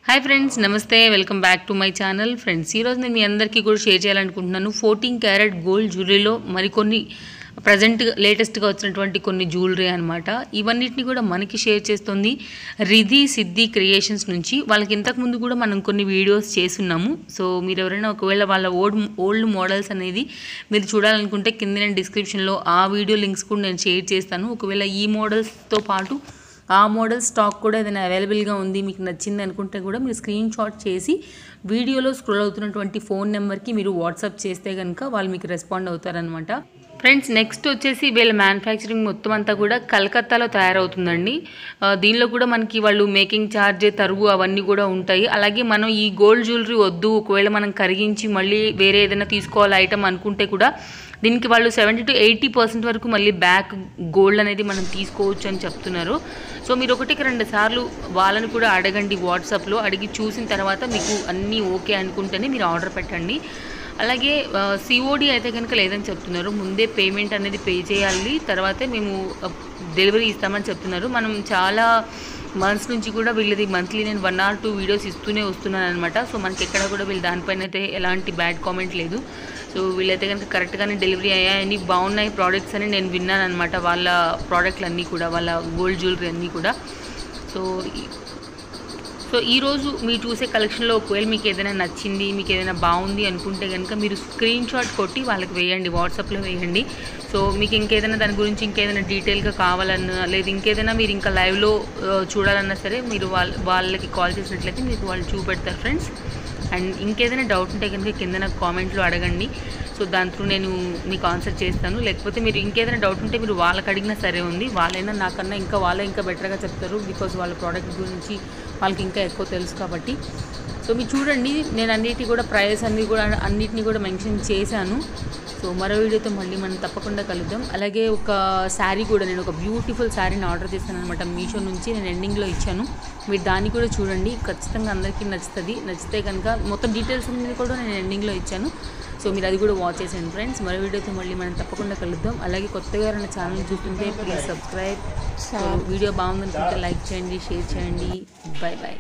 hi friends నమస్తే welcome back to my channel friends ఈరోజు నేను మీ అందరికీ కూడా షేర్ చేయాలనుకుంటున్నాను ఫోర్టీన్ క్యారెట్ గోల్డ్ జ్యువెలరీలో మరికొన్ని ప్రజెంట్ లేటెస్ట్గా వచ్చినటువంటి కొన్ని జ్యువెలరీ అనమాట ఇవన్నిటిని కూడా మనకి షేర్ చేస్తుంది రిధి సిద్ధి క్రియేషన్స్ నుంచి వాళ్ళకి ఇంతకుముందు కూడా మనం కొన్ని వీడియోస్ చేస్తున్నాము సో మీరు ఎవరైనా ఒకవేళ వాళ్ళ ఓల్డ్ ఓల్డ్ మోడల్స్ అనేది మీరు చూడాలనుకుంటే కింద నేను డిస్క్రిప్షన్లో ఆ వీడియో లింక్స్ కూడా నేను షేర్ చేస్తాను ఒకవేళ ఈ మోడల్స్తో పాటు ఆ మోడల్ స్టాక్ కూడా ఏదైనా అవైలబుల్గా ఉంది మీకు నచ్చింది అనుకుంటే కూడా మీరు స్క్రీన్ షాట్ చేసి వీడియోలో స్క్రోల్ అవుతున్నటువంటి ఫోన్ నెంబర్కి మీరు వాట్సాప్ చేస్తే కనుక వాళ్ళు మీకు రెస్పాండ్ అవుతారనమాట ఫ్రెండ్స్ నెక్స్ట్ వచ్చేసి వీళ్ళ మ్యానుఫ్యాక్చరింగ్ మొత్తం అంతా కూడా కలకత్తాలో తయారవుతుందండి ఆ, దీనిలో కూడా మనకి వాళ్ళు మేకింగ్ ఛార్జ్ తరుగు అవన్నీ కూడా ఉంటాయి అలాగే మనం ఈ గోల్డ్ జ్యువెలరీ వద్దు ఒకవేళ మనం కరిగించి మళ్ళీ వేరే ఏదైనా తీసుకోవాలి ఐటమ్ అనుకుంటే కూడా దీనికి వాళ్ళు సెవెంటీ టు ఎయిటీ పర్సెంట్ వరకు మళ్ళీ బ్యాక్ గోల్డ్ అనేది మనం తీసుకోవచ్చు అని చెప్తున్నారు సో మీరు ఒకటికి రెండు సార్లు వాళ్ళని కూడా అడగండి వాట్సాప్లో అడిగి చూసిన తర్వాత మీకు అన్నీ ఓకే అనుకుంటేనే మీరు ఆర్డర్ పెట్టండి అలాగే సిఓడి అయితే కనుక లేదని చెప్తున్నారు ముందే పేమెంట్ అనేది పే చేయాలి తర్వాతే మేము డెలివరీ ఇస్తామని చెప్తున్నారు మనం చాలా మంత్స్ నుంచి కూడా వీళ్ళది మంత్లీ నేను వన్ ఆర్ టూ వీడియోస్ ఇస్తూనే వస్తున్నాను అనమాట సో మనకి ఎక్కడ కూడా వీళ్ళు దానిపైన అయితే ఎలాంటి బ్యాడ్ కామెంట్ లేదు సో వీళ్ళైతే కనుక కరెక్ట్గానే డెలివరీ అయ్యాయని బాగున్నాయి ప్రోడక్ట్స్ అని నేను విన్నాను అనమాట వాళ్ళ ప్రోడక్ట్లు అన్నీ కూడా వాళ్ళ గోల్డ్ జ్యువెలరీ అన్నీ కూడా సో ఈ- సో ఈరోజు మీరు చూసే కలెక్షన్లో ఒకవేళ మీకు ఏదైనా నచ్చింది మీకు ఏదైనా బాగుంది అనుకుంటే కనుక మీరు స్క్రీన్ షాట్ కొట్టి వాళ్ళకి వేయండి వాట్సాప్లో వేయండి సో మీకు ఇంకేదైనా దాని గురించి ఇంకేదైనా డీటెయిల్గా కావాలన్నా లేదా ఇంకేదైనా మీరు ఇంకా లైవ్లో చూడాలన్నా సరే మీరు వాళ్ళ వాళ్ళకి కాల్ చేసినట్లయితే మీకు వాళ్ళు చూపెడతారు ఫ్రెండ్స్ అండ్ ఇంకేదైనా డౌట్ ఉంటే కనుక కింద నాకు కామెంట్లో అడగండి సో దాని త్రూ నేను మీకు ఆన్సర్ చేస్తాను లేకపోతే మీరు ఇంకేదైనా డౌట్ ఉంటే మీరు వాళ్ళకి అడిగినా సరే ఉంది వాళ్ళైనా నాకన్నా ఇంకా వాళ్ళే ఇంకా బెటర్గా చెప్తారు బికాజ్ వాళ్ళ ప్రోడక్ట్ గురించి వాళ్ళకి ఇంకా ఎక్కువ తెలుసు కాబట్టి సో మీరు చూడండి నేను అన్నిటి కూడా ప్రైస్ అన్ని కూడా అన్నిటిని కూడా మెన్షన్ చేశాను సో మరో వీడియోతో మళ్ళీ మనం తప్పకుండా కలుద్దాం అలాగే ఒక శారీ కూడా నేను ఒక బ్యూటిఫుల్ శారీని ఆర్డర్ చేశాను అనమాట మీషో నుంచి నేను ఎండింగ్లో ఇచ్చాను మీరు దాన్ని కూడా చూడండి ఖచ్చితంగా అందరికీ నచ్చుతుంది నచ్చితే కనుక మొత్తం డీటెయిల్స్ అనేది కూడా నేను ఎండింగ్లో ఇచ్చాను సో మీరు అది కూడా వాచ్ చేసేయండి ఫ్రెండ్స్ మరో వీడియోతో మళ్ళీ మనం తప్పకుండా కలుద్దాం అలాగే కొత్తగా ఎవరైనా ఛానల్ చూస్తుంటే ప్లీజ్ సబ్స్క్రైబ్ సో వీడియో బాగుందనుకుంటే లైక్ చేయండి షేర్ చేయండి బాయ్ బాయ్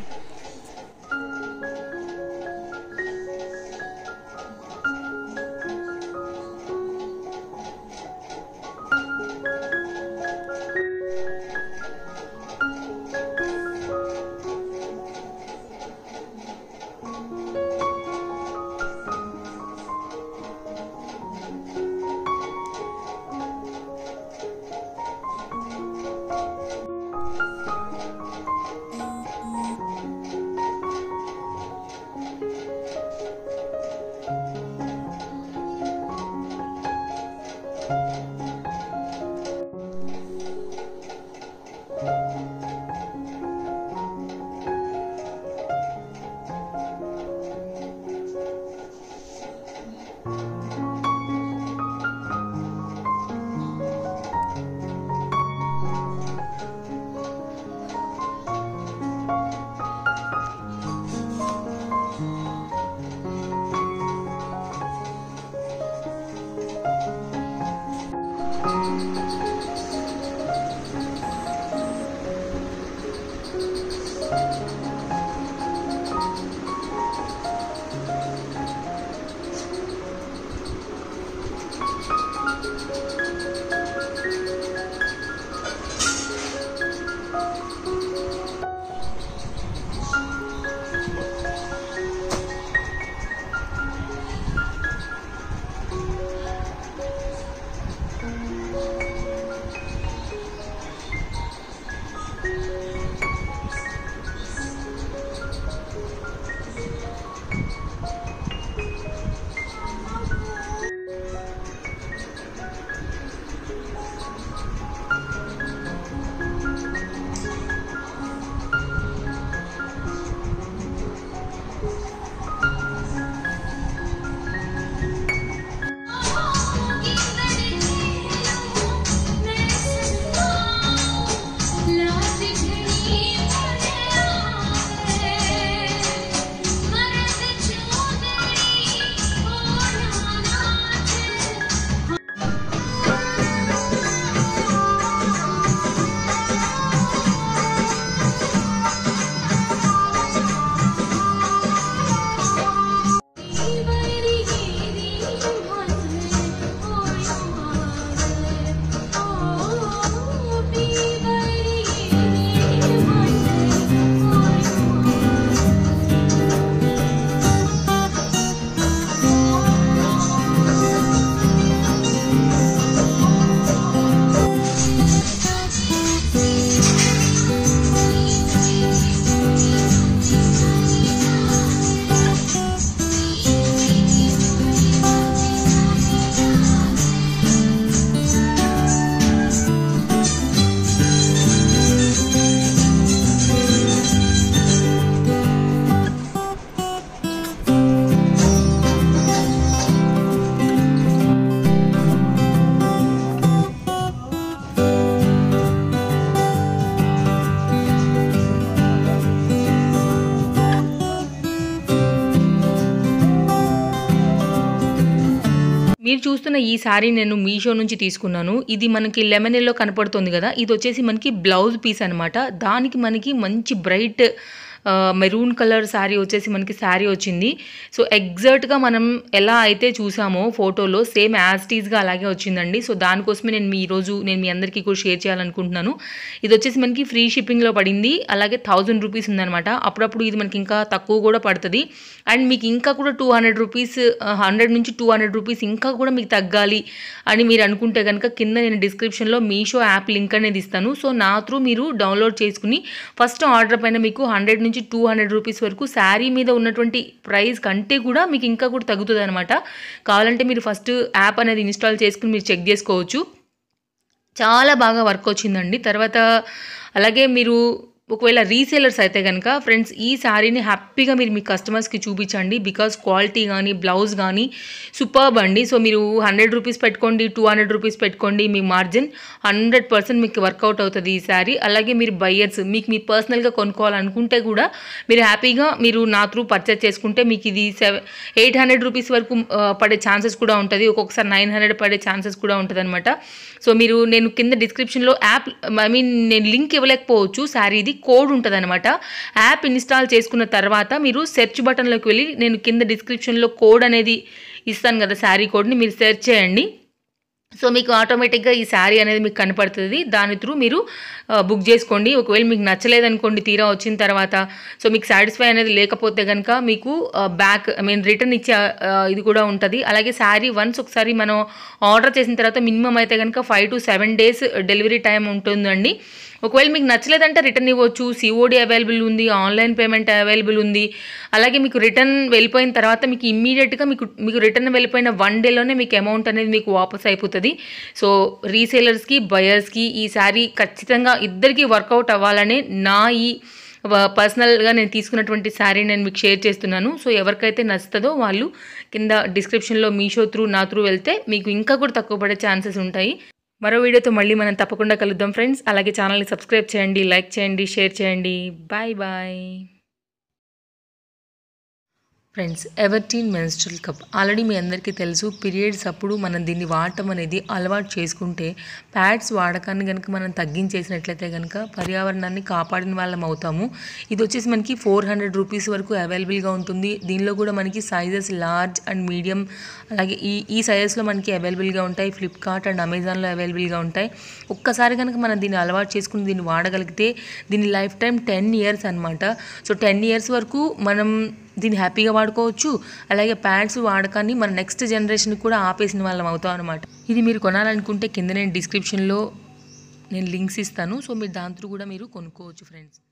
మీరు చూస్తున్న ఈ శారీ నేను మీషో నుంచి తీసుకున్నాను ఇది మనకి లెమన్ ఎల్లో కనపడుతుంది కదా ఇది వచ్చేసి మనకి బ్లౌజ్ పీస్ అనమాట దానికి మనకి మంచి బ్రైట్ మెరూన్ కలర్ శారీ వచ్చేసి మనకి శారీ వచ్చింది సో ఎగ్జాక్ట్గా మనం ఎలా అయితే చూసామో ఫోటోలో సేమ్ యాజ్ టీజ్గా అలాగే వచ్చిందండి సో దానికోసమే నేను మీ ఈరోజు నేను మీ అందరికీ కూడా షేర్ చేయాలనుకుంటున్నాను ఇది వచ్చేసి మనకి ఫ్రీ షిప్పింగ్లో పడింది అలాగే థౌజండ్ రూపీస్ ఉందన్నమాట అప్పుడప్పుడు ఇది మనకి ఇంకా తక్కువ కూడా పడుతుంది అండ్ మీకు ఇంకా కూడా టూ హండ్రెడ్ రూపీస్ హండ్రెడ్ నుంచి టూ హండ్రెడ్ రూపీస్ ఇంకా కూడా మీకు తగ్గాలి అని మీరు అనుకుంటే కనుక కింద నేను డిస్క్రిప్షన్లో మీషో యాప్ లింక్ అనేది ఇస్తాను సో నా త్రూ మీరు డౌన్లోడ్ చేసుకుని ఫస్ట్ ఆర్డర్ పైన మీకు హండ్రెడ్ నుంచి టూ హండ్రెడ్ రూపీస్ వరకు శారీ మీద ఉన్నటువంటి ప్రైస్ కంటే కూడా మీకు ఇంకా కూడా తగ్గుతుంది అనమాట కావాలంటే మీరు ఫస్ట్ యాప్ అనేది ఇన్స్టాల్ చేసుకుని మీరు చెక్ చేసుకోవచ్చు చాలా బాగా వర్క్ వచ్చిందండి తర్వాత అలాగే మీరు ఒకవేళ రీసేలర్స్ అయితే కనుక ఫ్రెండ్స్ ఈ శారీని హ్యాపీగా మీరు మీ కస్టమర్స్కి చూపించండి బికాస్ క్వాలిటీ కానీ బ్లౌజ్ కానీ సూపర్బ్ అండి సో మీరు హండ్రెడ్ రూపీస్ పెట్టుకోండి టూ హండ్రెడ్ రూపీస్ పెట్టుకోండి మీ మార్జిన్ హండ్రెడ్ పర్సెంట్ మీకు వర్కౌట్ అవుతుంది ఈ శారీ అలాగే మీరు బయ్యర్స్ మీకు మీ పర్సనల్గా కొనుక్కోవాలనుకుంటే కూడా మీరు హ్యాపీగా మీరు నా త్రూ పర్చేస్ చేసుకుంటే మీకు ఇది సెవెన్ ఎయిట్ హండ్రెడ్ రూపీస్ వరకు ఆ, పడే ఛాన్సెస్ కూడా ఉంటుంది ఒక్కొక్కసారి నైన్ హండ్రెడ్ పడే ఛాన్సెస్ కూడా ఉంటుంది అనమాట సో మీరు నేను కింద డిస్క్రిప్షన్లో యాప్ ఐ మీన్ నేను లింక్ ఇవ్వలేకపోవచ్చు శారీది కోడ్ ఉంటుంది అనమాట యాప్ ఇన్స్టాల్ చేసుకున్న తర్వాత మీరు సెర్చ్ బటన్లోకి వెళ్ళి నేను కింద డిస్క్రిప్షన్లో కోడ్ అనేది ఇస్తాను కదా శారీ కోడ్ని మీరు సెర్చ్ చేయండి సో మీకు ఆటోమేటిక్గా ఈ శారీ అనేది మీకు కనపడుతుంది దాని త్రూ మీరు ఆ, బుక్ చేసుకోండి ఒకవేళ మీకు నచ్చలేదనుకోండి తీరా వచ్చిన తర్వాత సో మీకు సాటిస్ఫై అనేది లేకపోతే కనుక మీకు ఆ, బ్యాక్ ఐ మీన్ రిటర్న్ ఇచ్చే ఆ, ఇది కూడా ఉంటుంది అలాగే శారీ వన్స్ ఒకసారి మనం ఆర్డర్ చేసిన తర్వాత మినిమం అయితే కనుక five to seven days delivery time ఉంటుందండి ఒకవేళ మీకు నచ్చలేదంటే రిటర్న్ ఇవ్వచ్చు సిఓడి అవైలబుల్ ఉంది ఆన్లైన్ పేమెంట్ అవైలబుల్ ఉంది అలాగే మీకు రిటర్న్ వెళ్ళిపోయిన తర్వాత మీకు ఇమ్మీడియట్గా మీకు మీకు రిటర్న్ వెళ్ళిపోయిన వన్ డేలోనే మీకు అమౌంట్ అనేది మీకు వాపస్ అయిపోతుంది సో రీసేలర్స్కి బయర్స్కి ఈ శారీ ఖచ్చితంగా ఇద్దరికి వర్కౌట్ అవ్వాలనే నా ఈ పర్సనల్గా నేను తీసుకున్నటువంటి శారీ నేను మీకు షేర్ చేస్తున్నాను సో ఎవరికైతే నచ్చుతుందో వాళ్ళు కింద డిస్క్రిప్షన్లో మీషో త్రూ నా త్రూ వెళ్తే మీకు ఇంకా కూడా తక్కువ పడే ఛాన్సెస్ ఉంటాయి మరో వీడియోతో మళ్ళీ మనం తప్పకుండా కలుద్దాం ఫ్రెండ్స్ అలాగే ఛానల్ని సబ్స్క్రైబ్ చేయండి లైక్ చేయండి షేర్ చేయండి bye bye friends Everteen menstrual cup already మీ అందరికీ తెలుసు పీరియడ్స్ అప్పుడు మనం దీన్ని వాడటం అనేది అలవాటు చేసుకుంటే ప్యాడ్స్ వాడకాన్ని కనుక మనం తగ్గించేసినట్లయితే కనుక పర్యావరణాన్ని కాపాడిన వాళ్ళం అవుతాము ఇది వచ్చేసి మనకి ఫోర్ హండ్రెడ్ రూపీస్ వరకు అవైలబుల్గా ఉంటుంది దీనిలో కూడా మనకి సైజెస్ లార్జ్ అండ్ మీడియం అలాగే ఈ ఈ సైజెస్లో మనకి అవైలబుల్గా ఉంటాయి ఫ్లిప్కార్ట్ అండ్ అమెజాన్లో అవైలబుల్గా ఉంటాయి ఒక్కసారి కనుక మనం దీన్ని అలవాటు చేసుకుని దీన్ని వాడగలిగితే దీని లైఫ్ టైం టెన్ ఇయర్స్ అనమాట సో టెన్ ఇయర్స్ వరకు మనం దీన్ని హ్యాపీగా వాడుకోవచ్చు అలాగే ప్యాడ్స్ వాడకాన్ని మన నెక్స్ట్ జనరేషన్కి కూడా ఆపేసిన వాళ్ళం అవుతాం అనమాట ఇది మీరు కొనాలనుకుంటే కింద నేను డిస్క్రిప్షన్లో నేను లింక్స్ ఇస్తాను సో మీరు దాంతో కూడా మీరు కొనుక్కోవచ్చు ఫ్రెండ్స్